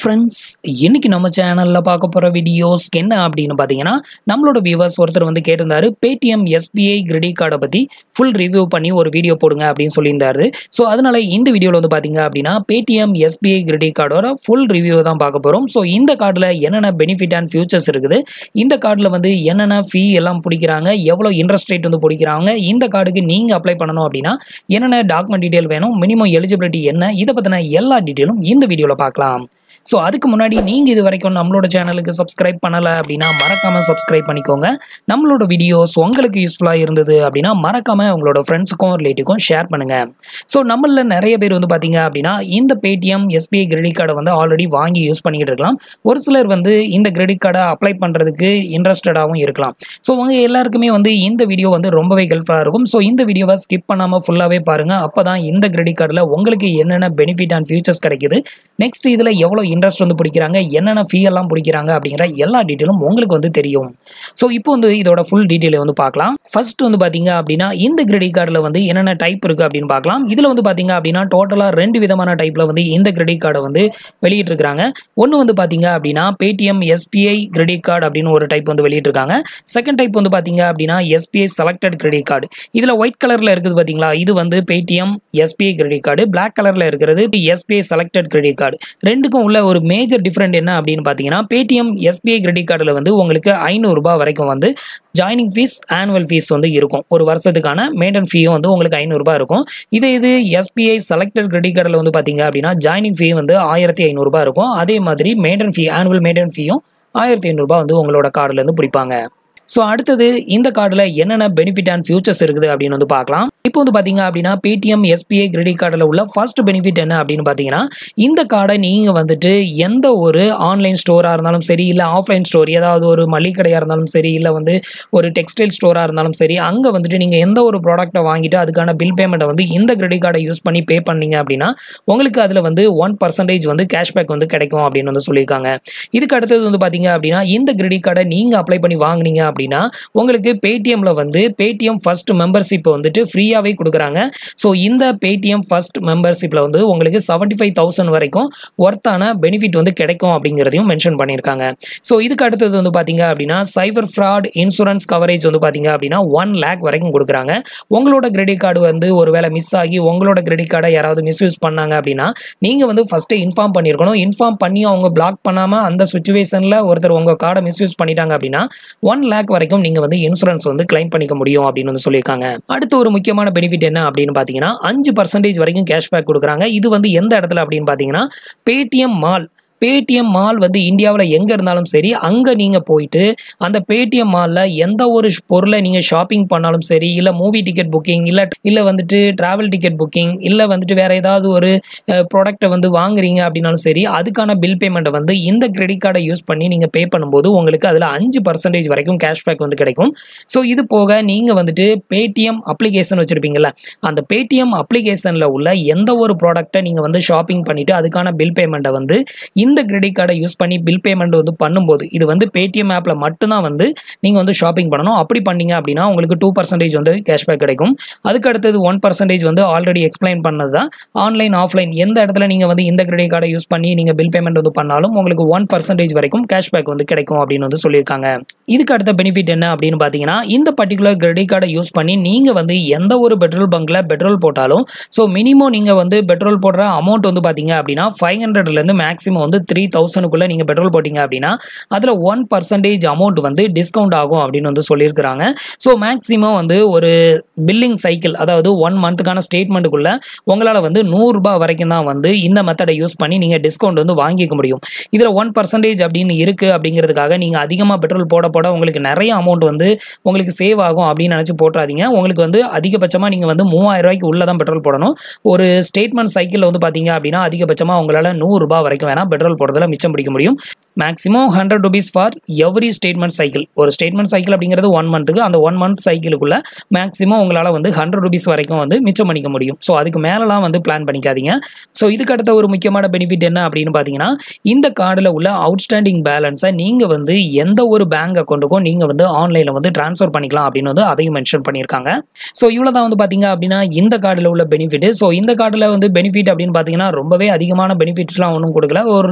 friends இன்னைக்கு நம்ம சேனலில் பார்க்க போகிற வீடியோஸ் என்ன அப்படின்னு பார்த்தீங்கன்னா நம்மளோட வியூவர்ஸ் ஒருத்தர் வந்து கேட்டிருந்தாரு பேடிஎம் எஸ்பிஐ கிரெடிட் கார்டை பற்றி ஃபுல் ரிவ்யூ பண்ணி ஒரு வீடியோ போடுங்க அப்படின்னு சொல்லியிருந்தாரு ஸோ அதனால இந்த வீடியோவில் வந்து பார்த்தீங்க அப்படின்னா பேடிஎம் எஸ்பிஐ கிரெடிட் கார்டோட ஃபுல் ரிவ்யூ தான் பார்க்க போகிறோம் ஸோ இந்த கார்டில் என்னென்ன பெனிஃபிட் அண்ட் ஃபியூச்சர்ஸ் இருக்குது இந்த கார்டில் வந்து என்னென்ன ஃபீ எல்லாம் பிடிக்கிறாங்க எவ்வளோ இன்ட்ரெஸ்ட் ரேட் வந்து பிடிக்கிறாங்க இந்த கார்டுக்கு நீங்கள் அப்ளை பண்ணணும் அப்படின்னா என்னென்ன டாக்குமெண்ட் டீட்டெயில் வேணும் மினிமம் எலிஜிபிலிட்டி என்ன இதை பற்றின எல்லா டீட்டெயிலும் இந்த வீடியோவில் பார்க்கலாம் ஸோ அதுக்கு முன்னாடி நீங்கள் இது வரைக்கும் நம்மளோட சேனலுக்கு சப்ஸ்கிரைப் பண்ணலை அப்படின்னா மறக்காமல் சப்ஸ்கிரைப் பண்ணிக்கோங்க நம்மளோட வீடியோஸ் உங்களுக்கு யூஸ்ஃபுல்லாக இருந்தது அப்படின்னா மறக்காமல் உங்களோட ஃப்ரெண்ட்ஸுக்கும் ரிலேட்டிவ்க்கும் ஷேர் பண்ணுங்கள் ஸோ நம்மளில் நிறைய பேர் வந்து பார்த்தீங்க அப்படின்னா இந்த பேடிஎம் எஸ்பிஐ கிரெடிட் கார்டை வந்து ஆல்ரெடி வாங்கி யூஸ் பண்ணிக்கிட்டு இருக்கலாம் ஒரு சிலர் வந்து இந்த கிரெடிட் கார்டை அப்ளை பண்ணுறதுக்கு இன்ட்ரெஸ்டடாகவும் இருக்கலாம் ஸோ உங்க எல்லாருக்குமே வந்து இந்த வீடியோ வந்து ரொம்பவே ஹெல்ப்ஃபுல்லாக இருக்கும் ஸோ இந்த வீடியோவை ஸ்கிப் பண்ணாமல் ஃபுல்லாகவே பாருங்கள் அப்போ தான் இந்த கிரெடிட் கார்டில் உங்களுக்கு என்னென்ன பெனிஃபிட் அண்ட் ஃபியூச்சர்ஸ் கிடைக்குது நெக்ஸ்ட் இதில் எவ்வளோ இன்ட்ரெஸ்ட் வந்து பிடிக்கிறாங்க என்னென்ன ஃபீ எல்லாம் பிடிக்கிறாங்க அப்படிங்கிற எல்லா டீட்டெயிலும் உங்களுக்கு வந்து தெரியும் ஸோ இப்போ வந்து இதோட ஃபுல் டீட்டெயிலை வந்து பார்க்கலாம் ஃபர்ஸ்ட் வந்து பார்த்தீங்க அப்படின்னா இந்த கிரெடிட் கார்டில் வந்து என்னென்ன டைப் இருக்குது அப்படின்னு பார்க்கலாம் இதில் வந்து பார்த்தீங்க அப்படின்னா டோட்டலாக ரெண்டு விதமான டைப்பில் வந்து இந்த கிரெடிட் கார்டை வந்து வெளியிட்டிருக்காங்க ஒன்று வந்து பார்த்தீங்க அப்படின்னா பேடிஎம் எஸ்பிஐ கிரெடிட் கார்டு அப்படின்னு ஒரு டைப் வந்து வெளியிட்டிருக்காங்க செகண்ட் டைப் வந்து பார்த்தீங்க அப்படின்னா எஸ்பிஐ செலக்டட் கிரெடிட் கார்டு இதில் ஒயிட் கலரில் இருக்குது பார்த்தீங்களா இது வந்து Paytm SBI credit card black கலரில் இருக்கிறது எஸ்பிஐ செலக்டட் கிரெடிட் கார்டு ரெண்டுக்கும் உள்ள ஒரு மேஜர் டிஃப்ரெண்ட் என்ன அப்படின்னு பார்த்தீங்கன்னா பேடிஎம் எஸ்பிஐ கிரெடிட் கார்டில் வந்து உங்களுக்கு ஐநூறுரூபா வரைக்கும் வந்து ஜாயினிங் ஃபீஸ் ஆனுவல் ஃபீஸ் வந்து இருக்கும் ஒரு வருஷத்துக்கான மெயின்டென் ஃபீயும் வந்து உங்களுக்கு ஐநூறுரூபா இருக்கும் இதே இது எஸ்பிஐ செலக்டட் கிரெடிட் கார்டில் வந்து பார்த்தீங்க அப்படின்னா ஜாயினிங் ஃபீ வந்து ஆயிரத்தி ஐநூறுரூபா இருக்கும் அதே மாதிரி மெயின்டென் ஃபீ ஆனுவல் மெயின்டென் ஃபீயும் ஆயிரத்தி ஐநூறுரூபா வந்து உங்களோட கார்டுலேருந்து பிடிப்பாங்க ஸோ அடுத்தது இந்த கார்டில் என்னென்ன பெனிஃபிட் அண்ட் ஃபியூச்சர்ஸ் இருக்குது அப்படின்னு வந்து பார்க்கலாம் இப்போ வந்து பார்த்தீங்க அப்படின்னா பேடிஎம் எஸ்பிஐ கிரெடிட் கார்டில் உள்ள ஃபர்ஸ்ட் பெனிஃபிட் என்ன அப்படின்னு பார்த்தீங்கன்னா இந்த கார்டை நீங்கள் வந்துட்டு எந்த ஒரு ஆன்லைன் ஸ்டோராக இருந்தாலும் சரி இல்லை ஆஃப்லைன் ஸ்டோர் ஏதாவது ஒரு மளிகை கடையாக இருந்தாலும் சரி இல்லை வந்து ஒரு டெக்ஸ்டைல் ஸ்டோராக இருந்தாலும் சரி அங்கே வந்துட்டு நீங்கள் எந்த ஒரு ப்ராடக்ட்டை வாங்கிட்டு அதுக்கான பில் பேமெண்ட்டை வந்து இந்த கிரெடிட் கார்டை யூஸ் பண்ணி பே பண்ணீங்க அப்படின்னா உங்களுக்கு அதில் வந்து ஒன் பர்சன்டேஜ் வந்து கேஷ்பேக் வந்து கிடைக்கும் அப்படின்னு வந்து சொல்லியிருக்காங்க இதுக்கு அடுத்தது வந்து பார்த்தீங்க அப்படின்னா இந்த கிரெடிட் கார்டை நீங்கள் அப்ளை பண்ணி வாங்குனீங்க அப்படின்னா உங்களுக்கு பேடிஎம்ல வந்து பேடிஎம் ஃபர்ஸ்ட் மெம்பர்ஷிப் வந்துட்டு ஃப்ரீயாகவே கொடுக்குறாங்க ஸோ இந்த பேடிஎம் ஃபர்ஸ்ட் மெம்பர்ஷிப்பில் வந்து உங்களுக்கு செவன்ட்டி ஃபைவ் தௌசண்ட் வரைக்கும் ஒர்த்தான பெனிஃபிட் வந்து கிடைக்கும் அப்படிங்கிறதையும் மென்ஷன் பண்ணியிருக்காங்க ஸோ இதுக்கு அடுத்தது வந்து பார்த்தீங்க அப்படின்னா சைபர் ஃப்ராட் இன்சூரன்ஸ் கவரேஜ் வந்து பார்த்தீங்க அப்படின்னா ஒன் லேக் வரைக்கும் கொடுக்குறாங்க உங்களோட கிரெடிட் கார்டு வந்து ஒருவேளை மிஸ் ஆகி உங்களோட கிரெடிட் கார்டை யாராவது மிஸ்யூஸ் பண்ணாங்க அப்படின்னா நீங்கள் வந்து ஃபஸ்ட்டு இன்ஃபார்ம் பண்ணியிருக்கணும் இன்ஃபார்ம் பண்ணி அவங்க பிளாக் பண்ணாமல் அந்த சுச்சுவேஷனில் ஒருத்தர் உங்கள் கார்டை மிஸ்யூஸ் பண்ணிட்டாங்க அப்படின்னா ஒன் லேக் வரைக்கும் நீங்கள் வந்து இன்சூரன்ஸ் வந்து கிளைம் பண்ணிக்க முடியும் அப்படின்னு வந்து சொல்லியிருக்காங்க அடுத்து ஒரு முக்கியமான பெனிஃபிட் என்ன அப்படின்னு பார்த்தீங்கன்னா அஞ்சு பர்சன்டேஜ் வரைக்கும் கேஷ்பேக் கொடுக்குறாங்க இது வந்து எந்த இடத்துல அப்படின்னு பார்த்தீங்கன்னா பேடிஎம் மால் பேடிஎம் மால் வந்து இந்தியாவில் எங்கே இருந்தாலும் சரி அங்கே நீங்கள் போயிட்டு அந்த பேடிஎம் மாலில் எந்த ஒரு பொருளை நீங்கள் ஷாப்பிங் பண்ணாலும் சரி இல்லை மூவி டிக்கெட் புக்கிங் இல்லை இல்லை வந்துட்டு ட்ராவல் டிக்கெட் புக்கிங் இல்லை வந்துட்டு வேறு ஏதாவது ஒரு ப்ராடக்ட்டை வந்து வாங்குறீங்க அப்படின்னாலும் சரி அதுக்கான பில் பேமெண்ட்டை வந்து இந்த கிரெடிட் கார்டை யூஸ் பண்ணி நீங்கள் பே பண்ணும்போது உங்களுக்கு அதில் அஞ்சு பர்சன்டேஜ் வரைக்கும் கேஷ்பேக் வந்து கிடைக்கும் ஸோ இது போக நீங்கள் வந்துட்டு பேடிஎம் அப்ளிகேஷன் வச்சுருப்பீங்கல்ல அந்த பேடிஎம் அப்ளிகேஷனில் உள்ள எந்த ஒரு ப்ராடக்ட்டை நீங்கள் வந்து ஷாப்பிங் பண்ணிவிட்டு அதுக்கான பில் பேமெண்ட்டை வந்து இந்த கிரெடிட் கார்டை யூஸ் பண்ணி பில் பேமெண்ட் வந்து பண்ணும்போது இது வந்து பேடிஎம் ஆப்பில் மட்டும்தான் வந்து நீங்கள் வந்து ஷாப்பிங் பண்ணணும் அப்படி பண்ணீங்க அப்படின்னா உங்களுக்கு டூ பர்சன்டேஜ் வந்து கேஷ்பேக் கிடைக்கும் அதுக்கு அடுத்தது ஒன் பர்சன்டேஜ் வந்து ஆல்ரெடி எக்ஸ்பிளைன் பண்ணது தான் ஆன்லைன் ஆஃப்லைன் எந்த இடத்துல நீங்கள் வந்து இந்த கிரெடிட் கார்டை யூஸ் பண்ணி நீங்கள் பில் பேமெண்ட் வந்து பண்ணாலும் உங்களுக்கு ஒன் பர்சன்டேஜ் வரைக்கும் கேஷ்பேக் வந்து கிடைக்கும் அப்படின்னு வந்து சொல்லியிருக்காங்க இதுக்கு அடுத்த பெனிஃபிட் என்ன அப்படின்னு பார்த்தீங்கன்னா இந்த பர்டிகுலர் கிரெடிட் கார்டை யூஸ் பண்ணி நீங்கள் வந்து எந்த ஒரு பெட்ரோல் பங்க்கில் பெட்ரோல் போட்டாலும் ஸோ மினிமம் நீங்கள் வந்து பெட்ரோல் போடுற அமௌண்ட் வந்து பார்த்தீங்க அப்படின்னா ஃபைவ் ஹண்ட்ரட்லேருந்து மேக்ஸிமம் வந்து த்ரீ தௌசண்ட்குள்ளே நீங்கள் பெட்ரோல் போட்டிங்க அப்படின்னா அதில் ஒன் பர்சன்டேஜ் அமௌண்ட் வந்து டிஸ்கவுண்ட் ஆகும் அப்படின்னு வந்து சொல்லியிருக்கிறாங்க ஸோ மேக்ஸிமம் வந்து ஒரு பில்லிங் சைக்கிள் அதாவது ஒன் மந்த்துக்கான ஸ்டேட்மெண்ட்டுக்குள்ளே உங்களால் வந்து நூறுரூபா வரைக்கும் தான் வந்து இந்த மெத்தடை யூஸ் பண்ணி நீங்கள் டிஸ்கவுண்ட் வந்து வாங்கிக்க முடியும் இதில் ஒன் பர்சன்டேஜ் அப்படின்னு இருக்குது அப்படிங்கிறதுக்காக நீங்கள் அதிகமாக பெட்ரோல் போட போட உங்களுக்கு நிறைய அமௌண்ட் வந்து உங்களுக்கு சேவ் ஆகும் அப்படின்னு நினச்சி போட்டுறாதீங்க உங்களுக்கு வந்து அதிகபட்சமாக நீங்கள் வந்து மூவாயிரம் ரூபாய்க்கு உள்ளே தான் பெட்ரோல் போடணும் ஒரு ஸ்டேட்மெண்ட் சைக்கிளில் வந்து பார்த்தீங்க அப்படின்னா அதிகபட்சமாக உங்களால் நூறுரூபா வரைக்கும் வேணால் பெட்ரோல் போடுறதுல மிச்சம் பிடிக்க முடியும் maximum hundred rupees for every statement cycle ஒரு ஸ்டேட்மெண்ட் சைக்கிள் அப்படிங்கிறது ஒன் மந்த்துக்கு அந்த ஒன் மந்த் சைக்கிளுக்குள்ள மேக்ஸிமம் உங்களால் வந்து ஹண்ட்ரட் ருபீஸ் வரைக்கும் வந்து மிச்சம் பண்ணிக்க முடியும் ஸோ அதுக்கு மேலலாம் வந்து பிளான் பண்ணிக்காதீங்க ஸோ இதுக்கு அடுத்த ஒரு முக்கியமான பெனிஃபிட் என்ன அப்படின்னு பார்த்தீங்கன்னா இந்த கார்டில் உள்ள அவுட்ஸ்டாண்டிங் பேலன்ஸை நீங்கள் வந்து எந்த ஒரு பேங்க் அக்கௌண்ட்டுக்கும் நீங்கள் வந்து ஆன்லைனில் வந்து ட்ரான்ஸ்ஃபர் பண்ணிக்கலாம் அப்படின்னு வந்து அதையும் மென்ஷன் பண்ணியிருக்காங்க ஸோ இவ்வளோ தான் வந்து பார்த்தீங்க அப்படின்னா இந்த கார்டில் உள்ள பெனிஃபிட் ஸோ இந்த கார்டில் வந்து பெனிஃபிட் அப்படின்னு பார்த்தீங்கன்னா ரொம்பவே அதிகமான பெனிஃபிட்ஸ்லாம் ஒன்றும் கொடுக்கல ஒரு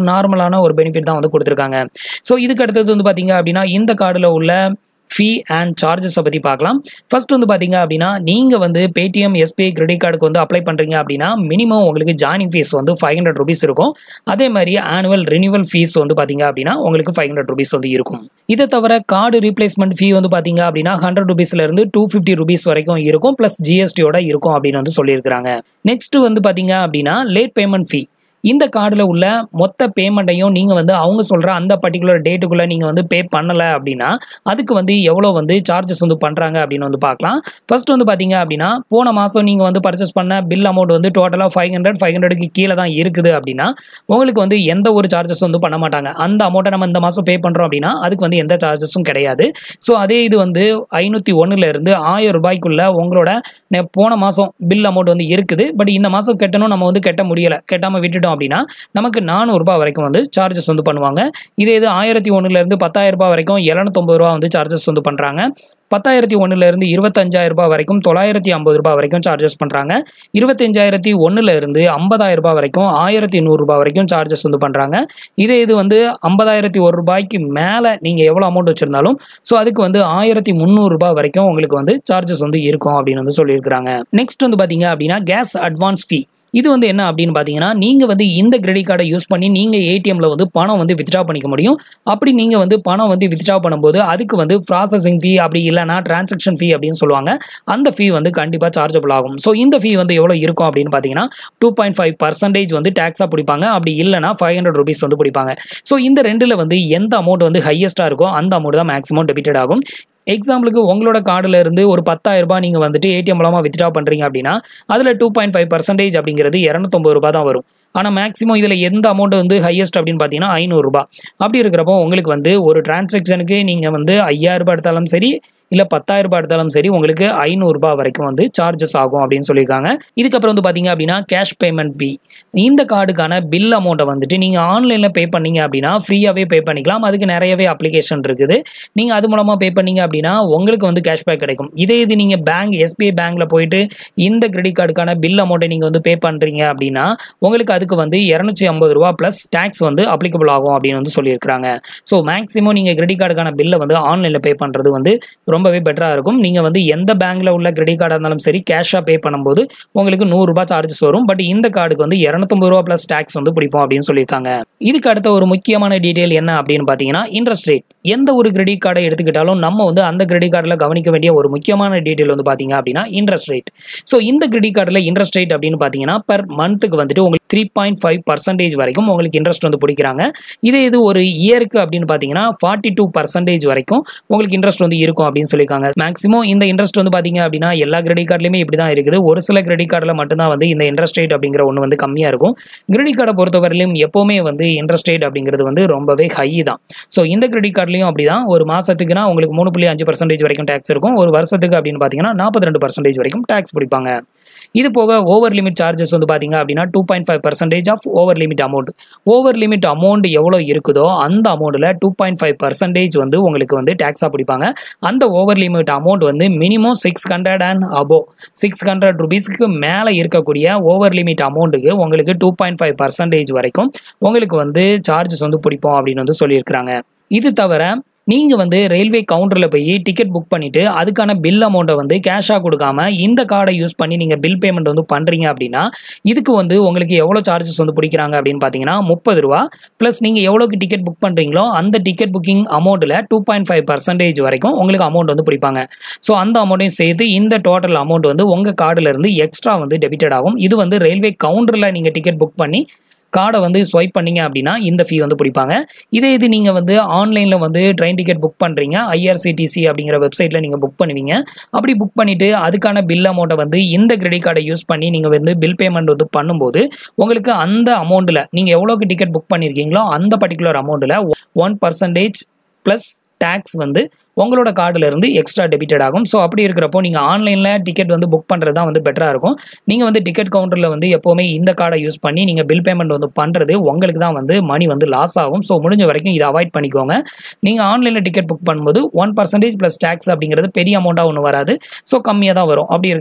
ஒரு நார்மலான ஒரு பெனிஃபிட் தான் வந்து கொடுத்துருக்காங்க ஸோ இதுக்கு அடுத்தது வந்து பார்த்தீங்க அப்படின்னா இந்த கார்டில் உள்ள ஃபீ அண்ட் சார்ஜஸை பற்றி பார்க்கலாம் ஃபர்ஸ்ட் வந்து பார்த்தீங்க அப்படின்னா நீங்கள் வந்து பேடிஎம் எஸ்பிஐ கிரெடிட் கார்டுக்கு வந்து அப்ளை பண்ணுறீங்க அப்படின்னா மினிமம் உங்களுக்கு ஜாயினிங் ஃபீஸ் வந்து ஃபைவ் ஹண்ட்ரட் ருபீஸ் இருக்கும் அதே மாதிரி ஆனுவல் ரினியூவல் ஃபீஸ் வந்து பார்த்தீங்க அப்படின்னா உங்களுக்கு ஃபைவ் ஹண்ட்ரட் ருபீஸ் வந்து இருக்கும் இதை தவிர கார்டு ரீப்ளேஸ்மெண்ட் ஃபீ வந்து பார்த்தீங்க அப்படின்னா ஹண்ட்ரட் ருபீஸ்லேருந்து டூ ஃபிஃப்டி ருபீஸ் வரைக்கும் இருக்கும் ப்ளஸ் ஜிஎஸ்டியோட இருக்கும் அப்படின்னு வந்து சொல்லியிருக்கிறாங்க நெக்ஸ்ட் வந்து பார்த்தீங்க அப்படின்னா லேட் பேமெண்ட் ஃபீ இந்த கார்டில் உள்ள மொத்த பேமெண்ட்டையும் நீங்கள் வந்து அவங்க சொல்கிற அந்த பர்டிகுலர் டேட்டுக்குள்ளே நீங்கள் வந்து பே பண்ணலை அப்படின்னா அதுக்கு வந்து எவ்வளோ வந்து சார்ஜஸ் வந்து பண்ணுறாங்க அப்படின்னு வந்து பார்க்கலாம் ஃபர்ஸ்ட் வந்து பார்த்தீங்க அப்படின்னா போன மாதம் நீங்கள் வந்து பர்ச்சேஸ் பண்ண பில் அமௌண்ட் வந்து டோட்டலாக ஃபைவ் ஹண்ட்ரட் ஃபைவ் ஹண்ட்ரடுக்கு கீழே தான் இருக்குது அப்படின்னா உங்களுக்கு வந்து எந்த ஒரு சார்ஜஸ் வந்து பண்ண மாட்டாங்க அந்த அமௌண்ட்டை நம்ம இந்த மாதம் பே பண்ணுறோம் அப்படின்னா அதுக்கு வந்து எந்த சார்ஜஸும் கிடையாது ஸோ அதே இது வந்து ஐநூற்றி ஒன்றுலேருந்து ஆயிரம் ரூபாய்க்குள்ள உங்களோட நெ- போன மாதம் பில் அமௌண்ட் வந்து இருக்குது பட் இந்த மாதம் கட்டணும் நம்ம வந்து கட்ட முடியலை கட்டாமல் விட்டுட்டோம் அப்படின்னா நமக்கு நானூறுரூபா வரைக்கும் வந்து சார்ஜஸ் வந்து பண்ணுவாங்க இதே இது ஆயிரத்தி ஒன்றுலேருந்து பத்தாயிரம் ரூபாய் வரைக்கும் எழுநூத்தொம்பது ரூபா வந்து சார்ஜஸ் வந்து பண்ணுறாங்க பத்தாயிரத்தி ஒன்றுலேருந்து இருபத்தஞ்சாயிரம் ரூபாய் வரைக்கும் தொள்ளாயிரத்தி ஐம்பது ரூபாய் வரைக்கும் சார்ஜஸ் பண்ணுறாங்க இருபத்தஞ்சாயிரத்தி ஒன்றுலேருந்து ஐம்பதாயிரம் ரூபாய் வரைக்கும் ஆயிரத்தி நூறுரூபா வரைக்கும் சார்ஜஸ் வந்து பண்ணுறாங்க இதே இது வந்து ஐம்பதாயிரத்தி ஒரு ரூபாய்க்கு மேலே நீங்கள் எவ்வளோ அமௌண்ட் வச்சுருந்தாலும் ஸோ அதுக்கு வந்து ஆயிரத்தி முந்நூறுரூபா வரைக்கும் உங்களுக்கு வந்து சார்ஜஸ் வந்து இருக்கும் அப்படின்னு வந்து சொல்லியிருக்கிறாங்க நெக்ஸ்ட் வந்து பார்த்தீங்க அப்படின்னா கேஸ் அட்வான்ஸ் ஃபீ இது வந்து என்ன அப்படின்னு பார்த்தீங்கன்னா நீங்கள் வந்து இந்த கிரெடிட் கார்டை யூஸ் பண்ணி நீங்கள் ஏடிஎம்ல வந்து பணம் வந்து வித்ட்ரா பண்ணிக்க முடியும் அப்படி நீங்கள் வந்து பணம் வந்து வித்ட்ரா பண்ணும்போது அதுக்கு வந்து ப்ராசஸிங் ஃபீ அப்படி இல்லைனா டிரான்சாக்ஷன் ஃபீ அப்படின்னு சொல்லுவாங்க அந்த ஃபீ வந்து கண்டிப்பாக சார்ஜபிள் ஆகும் ஸோ இந்த ஃபீ வந்து எவ்வளோ இருக்கும் அப்படின்னு பார்த்தீங்கன்னா டூ பாயிண்ட் ஃபைவ் பர்சன்டேஜ் வந்து டேக்ஸாக பிடிப்பாங்க அப்படி இல்லைனா ஃபைவ் ஹண்ட்ரட் ருபீஸ் வந்து பிடிப்பாங்க ஸோ இந்த ரெண்டில் வந்து எந்த அமௌண்ட் வந்து ஹையஸ்ட்டாக இருக்கோ அந்த அமௌண்ட் தான் மேக்ஸிமம் டெபிட்டட் ஆகும் எக்ஸாம்பிளுக்கு உங்களோட கார்டுல இருந்து ஒரு பத்தாயிரம் ரூபாய் நீங்கள் வந்துட்டு ஏடிஎம் மூலமாக வித்ட்ரா பண்ணுறீங்க அப்படின்னா அதில் டூ பாயிண்ட் ஃபைவ் பர்சன்டேஜ் அப்படிங்கிறது இரநூத்தொம்பது ரூபாய் தான் வரும் ஆனால் மேக்ஸிமம் இதில் எந்த அமௌண்ட் வந்து ஹையஸ்ட் அப்படின்னு பார்த்தீங்கன்னா ஐநூறுரூபா அப்படி இருக்கிறப்போ உங்களுக்கு வந்து ஒரு டிரான்சாக்ஷனுக்கு நீங்கள் வந்து ஐயாயிரம் ரூபாய் எடுத்தாலும் சரி இல்லை பத்தாயிரம் ரூபாய் எடுத்தாலும் சரி உங்களுக்கு ஐநூறுரூபா வரைக்கும் வந்து சார்ஜஸ் ஆகும் அப்படின்னு சொல்லியிருக்காங்க இதுக்கப்புறம் வந்து பார்த்தீங்க அப்படின்னா கேஷ் பேமெண்ட் ஃபீ இந்த கார்டுக்கான பில் அமௌண்ட்டை வந்துட்டு நீங்கள் ஆன்லைனில் பே பண்ணீங்க அப்படின்னா ஃப்ரீயாகவே பே பண்ணிக்கலாம் அதுக்கு நிறையவே அப்ளிகேஷன் இருக்குது நீங்கள் அது மூலமாக பே பண்ணீங்க அப்படின்னா உங்களுக்கு வந்து கேஷ்பேக் கிடைக்கும் இதே இது நீங்கள் பேங்க் எஸ்பிஐ பேங்க்கில் போயிட்டு இந்த கிரெடிட் கார்டுக்கான பில் அமௌண்ட்டை நீங்கள் வந்து பே பண்ணுறீங்க அப்படின்னா உங்களுக்கு அதுக்கு வந்து இரநூத்தி ஐம்பது ரூபா ப்ளஸ் டேக்ஸ் வந்து அப்ளிகபிள் ஆகும் அப்படின்னு வந்து சொல்லியிருக்காங்க ஸோ மேக்ஸிமம் நீங்கள் கிரெடிட் கார்டுக்கான பில்லை வந்து ஆன்லைனில் பே பண்ணுறது வந்து ரொம்பவே பெட்டராக இருக்கும் நீங்கள் வந்து எந்த பேங்க்கில் உள்ள கிரெடிட் கார்டாக இருந்தாலும் சரி கேஷாக பே பண்ணும்போது உங்களுக்கு நூறுரூபா சார்ஜஸ் வரும் பட் இந்த கார்டுக்கு வந்து இரநூத்தொம்பது ரூபா ப்ளஸ் டேக்ஸ் வந்து பிடிப்போம் அப்படின்னு சொல்லியிருக்காங்க இதுக்கு அடுத்த ஒரு முக்கியமான டீட்டெயில் என்ன அப்படின்னு பார்த்தீங்கன்னா இன்ட்ரெஸ்ட் ரேட் எந்த ஒரு கிரெடிட் கார்டை எடுத்துக்கிட்டாலும் நம்ம வந்து அந்த கிரெடிட் கார்டில் கவனிக்க வேண்டிய ஒரு முக்கியமான டீட்டெயில் வந்து பார்த்தீங்க அப்படின்னா இன்ட்ரெஸ்ட் ரேட் ஸோ இந்த கிரெடிட் கார்டில் இன்ட்ரெஸ்ட் ரேட் அப்படின்னு பார்த்தீங்கன்னா பர் மந்த்துக்கு வந்துட்டு உங்களுக்கு த்ரீ பாயிண்ட் ஃபைவ் பர்சன்டேஜ் வரைக்கும் உங்களுக்கு இன்ட்ரெஸ்ட் வந்து பிடிக்கிறாங்க இதே இது ஒரு இயருக்கு அப்படின்னு பார்த்தீங்கன்னா ஃபார்ட்டி டூ பர்சன்டேஜ் வரைக்கும் உங்களுக்கு இன்ட்ரெஸ்ட் வந்து இருக்கும் அப்படின்னு சொல்லியிருக்காங்க மேக்ஸிமம் இந்த இன்ட்ரெஸ்ட் வந்து பார்த்தீங்க அப்படின்னா எல்லா கிரெடிட் கார்டுலையுமே இப்படி தான் இருக்குது ஒரு சில கிரெடிட் கார்டில் மட்டும்தான் வந்து இந்த இன்ட்ரெஸ்ட் ரேட் அப்படிங்கிற ஒன்று வந்து கம்மியாக இருக்கும் கிரெடிட் கார்டை பொறுத்தவரையிலும் எப்போவுமே வந்து இன்ட்ரெஸ்ட் ரேட் அப்படிங்கிறது வந்து ரொம்பவே ஹை தான் ஸோ இந்த கிரெடிட் கார்டுலையும் அப்படி தான் ஒரு மாதத்துக்குனா உங்களுக்கு மூணு புள்ளி அஞ்சு பர்சன்டேஜ் வரைக்கும் டேக்ஸ் இருக்கும் ஒரு வருஷத்துக்கு அப்படின்னு பார்த்தீங்கன்னா நாற்பத்தி ரெண்டு பர்சன்டேஜ் வரைக்கும் டேக்ஸ் பிடிப்பாங்க இது போக ஓவர் லிமிட் சார்ஜஸ் வந்து பார்த்தீங்க அப்படின்னா two point five percentage of over limit amount over limit amount எவ்வளோ இருக்குதோ அந்த அமௌண்ட்டில் டூ பாயிண்ட் ஃபைவ் பர்சன்டேஜ் வந்து உங்களுக்கு வந்து டேக்ஸாக பிடிப்பாங்க அந்த ஓவர் லிமிட் அமௌண்ட் வந்து minimum six hundred and above six hundred ருபீஸ்க்கு மேலே இருக்கக்கூடிய ஓவர் லிமிட் அமௌண்ட்டுக்கு உங்களுக்கு டூ பாயிண்ட் ஃபைவ் பர்சன்டேஜ் வரைக்கும் உங்களுக்கு வந்து சார்ஜஸ் வந்து பிடிப்போம் அப்படின்னு வந்து சொல்லியிருக்கிறாங்க இது தவிர நீங்கள் வந்து ரயில்வே கவுண்டரில் போய் டிக்கெட் புக் பண்ணிவிட்டு அதுக்கான பில் அமௌண்ட்டை வந்து கேஷாக கொடுக்காம இந்த கார்டை யூஸ் பண்ணி நீங்கள் பில் பேமெண்ட் வந்து பண்ணுறீங்க அப்படின்னா இதுக்கு வந்து உங்களுக்கு எவ்வளோ சார்ஜஸ் வந்து பிடிக்கிறாங்க அப்படின்னு பார்த்தீங்கன்னா முப்பது ரூபா ப்ளஸ் நீங்கள் எவ்வளோக்கு டிக்கெட் புக் பண்ணுறீங்களோ அந்த டிக்கெட் புக்கிங் அமௌண்ட்டில் டூ பாயிண்ட் ஃபைவ் பர்சன்டேஜ் வரைக்கும் உங்களுக்கு அமௌண்ட் வந்து பிடிப்பாங்க ஸோ அந்த அமௌண்ட்டையும் சேர்த்து இந்த டோட்டல் அமௌண்ட் வந்து உங்கள் கார்டுல இருந்து எக்ஸ்ட்ரா வந்து டெபிட்டட் ஆகும் இது வந்து ரயில்வே கவுண்டரில் நீங்கள் டிக்கெட் புக் பண்ணி கார்டை வந்து ஸ்வைப் பண்ணீங்க அப்படின்னா இந்த ஃபீ வந்து பிடிப்பாங்க இதே இது நீங்கள் வந்து ஆன்லைனில் வந்து ட்ரெயின் டிக்கெட் புக் பண்ணுறீங்க ஐஆர்சிடிசி அப்படிங்கிற வெப்சைட்டில் நீங்கள் புக் பண்ணுவீங்க அப்படி புக் பண்ணிவிட்டு அதுக்கான பில் அமௌண்ட்டை வந்து இந்த கிரெடிட் கார்டை யூஸ் பண்ணி நீங்கள் வந்து பில் பேமெண்ட் வந்து பண்ணும்போது உங்களுக்கு அந்த அமௌண்ட்டில் நீங்கள் எவ்வளோக்கு டிக்கெட் புக் பண்ணியிருக்கீங்களோ அந்த பர்டிகுலர் அமௌண்ட்டில் ஒன் பர்சன்டேஜ் ப்ளஸ் டேக்ஸ் வந்து உங்களோட கார்டுல இருந்து எக்ஸ்ட்ரா டெபிட்டட் ஆகும் ஸோ அப்படி இருக்கிறப்போ நீங்கள் ஆன்லைனில் டிக்கெட் வந்து புக் பண்ணுறது தான் வந்து பெட்டராக இருக்கும் நீங்கள் வந்து டிக்கெட் கவுண்டரில் வந்து எப்போவுமே இந்த கார்டை யூஸ் பண்ணி நீங்கள் பில் பேமெண்ட் வந்து பண்ணுறது உங்களுக்கு தான் வந்து மணி வந்து லாஸ் ஆகும் ஸோ முடிஞ்ச வரைக்கும் இதை அவாய்ட் பண்ணிக்கோங்க நீங்கள் ஆன்லைனில் டிக்கெட் புக் பண்ணும்போது ஒன் பர்சன்டேஜ் ப்ளஸ் டேக்ஸ் அப்படிங்கிறது பெரிய அமௌண்ட்டாக ஒன்றும் வராது ஸோ கம்மியாக தான் வரும் அப்படி இருக்கிறப்போ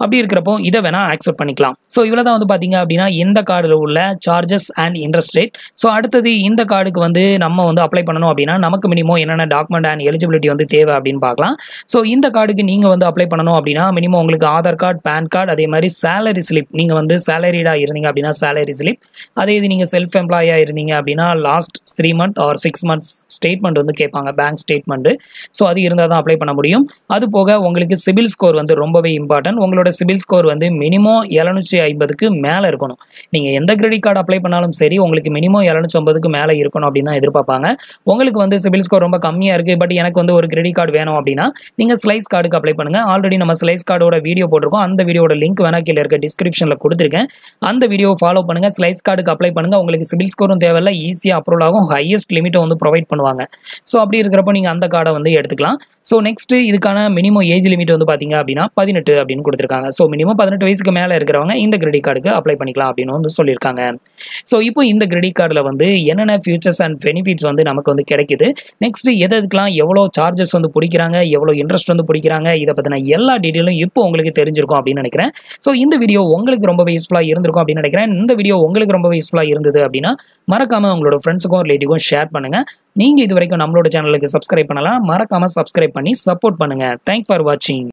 அப்படி இருக்கிறப்போ இதை வேணால் ஆக்செப்ட் பண்ணிக்கலாம் ஸோ இவ்வளோ தான் வந்து பார்த்தீங்க அப்படின்னா இந்த கார்டில் உள்ள charges and interest rate so அடுத்தது இந்த கார்டுக்கு வந்து நம்ம வந்து அப்ளை பண்ணணும் அப்படின்னா நமக்கு மினிமம் என்னென்ன டாக்குமெண்ட் அண்ட் எலிஜிபிலிட்டி வந்து தேவை அப்படின்னு பார்க்கலாம் ஸோ இந்த கார்டுக்கு நீங்கள் வந்து அப்ளை பண்ணணும் அப்படின்னா மினிமம் உங்களுக்கு ஆதார் கார்டு பேன் கார்டு அதே மாதிரி சேலரி ஸ்லிப் நீங்கள் வந்து சேலரிடாக இருந்தீங்க அப்படின்னா சேலரி ஸ்லிப் அதே இது நீங்கள் செல்ஃப் எம்ப்ளாயாக இருந்தீங்க அப்படின்னா last three month or six months statement வந்து கேட்பாங்க பேங்க் ஸ்டேட்மெண்ட்டு ஸோ அது இருந்தால் தான் அப்ளை பண்ண முடியும் அது போக உங்களுக்கு சிபில் ஸ்கோர் வந்து ரொம்பவே இம்பார்ட்டன்ட் உங்களோட சிபில் ஸ்கோர் வந்து மினிமம் எழுநூற்றி ஐம்பதுக்கு மேலே இருக்கணும் நீங்கள் எந்த கிரெடிட் கார்டு அப்ளை பண்ணாலும் சரி உங்களுக்கு மினிமம் எழுநூற்றி ஐம்பதுக்கு மேலே இருக்கணும் அப்படின்னு தான் எதிர்பார்ப்பாங்க உங்களுக்கு வந்து சிபில் ஸ்கோர் ரொம்ப கம்மியாக இருக்குது பட் எனக்கு வந்து ஒரு கிரெடிட் கார்டு வேணும் அப்படின்னா நீங்கள் ஸ்லைஸ் கார்டுக்கு அப்ளை பண்ணுங்கள் ஆல்ரெடி நம்ம ஸ்லைஸ் கார்டோட வீடியோ போட்டிருக்கோம் அந்த வீடியோட லிங்க் வேணா கீழே இருக்க டிஸ்கிரிப்ஷனில் கொடுத்துருக்கேன் அந்த வீடியோ ஃபாலோ பண்ணுங்கள் ஸ்லைஸ் கார்டுக்கு அப்ளை பண்ணுங்கள் உங்களுக்கு சிபில் ஸ்கோரும் தேவையில்ல ஈஸியாக அப்ரூவல் ஆகும் ஹையஸ்ட் லிமிட்டை வந்து ப்ரொவைட் பண்ணுவாங்க ஸோ அப்படி இருக்கிறப்போ நீங்கள் அந்த கார்டை வந்து எடுத்துக்கலாம் ஸோ நெக்ஸ்ட் இதுக்கான மினிமம் ஏஜ் லிமிட் வந்து பார்த்தீங்க அப்படின்னா பதினெட்டு அப்படின்னு கொடுத்துருக்காங்க ஸோ மினிமம் பதினெட்டு வயசுக்கு மேலே இருக்கிறவங்க இந்த கிரெடிட் கார்டுக்கு அப்ளை பண்ணிக்கலாம் அப்படின்னு வந்து சொல்லியிருக்காங்க ஸோ இப்போ இந்த கிரெடிட் கார்டில் வந்து என்னென்ன ஃபியூச்சர்ஸ் அண்ட் பெனிஃபிட்ஸ் வந்து நமக்கு வந்து கிடைக்குது நெக்ஸ்ட் எது எதுக்கெல்லாம் எவ்வளோ சார்ஜஸ் வந்து பிடிக்கிறாங்க எவ்வளோ இன்ட்ரெஸ்ட் வந்து பிடிக்கிறாங்க இதை பற்றின எல்லா டீட்டெயிலும் இப்போ உங்களுக்கு தெரிஞ்சிருக்கும் அப்படின்னு நினைக்கிறேன் ஸோ இந்த வீடியோ உங்களுக்கு ரொம்ப யூஸ்ஃபுல்லாக இருந்திருக்கும் அப்படின்னு நினைக்கிறேன் இந்த வீடியோ உங்களுக்கு ரொம்ப யூஸ்ஃபுல்லாக இருந்தது அப்படின்னா மறக்காமல் உங்களோட ஃப்ரெண்ட்ஸுக்கும் ரிலேட்டிவ்க்கும் ஷேர் பண்ணுங்கள் நீங்கள் இது வரைக்கும் நம்மளோட சேனலுக்கு சப்ஸ்கிரைப் பண்ணலாம் மறக்காமல் சப்ஸ்கிரைப் பண்ணி சப்போர்ட் பண்ணுங்கள் தேங்க்ஸ் ஃபார் வாட்சிங்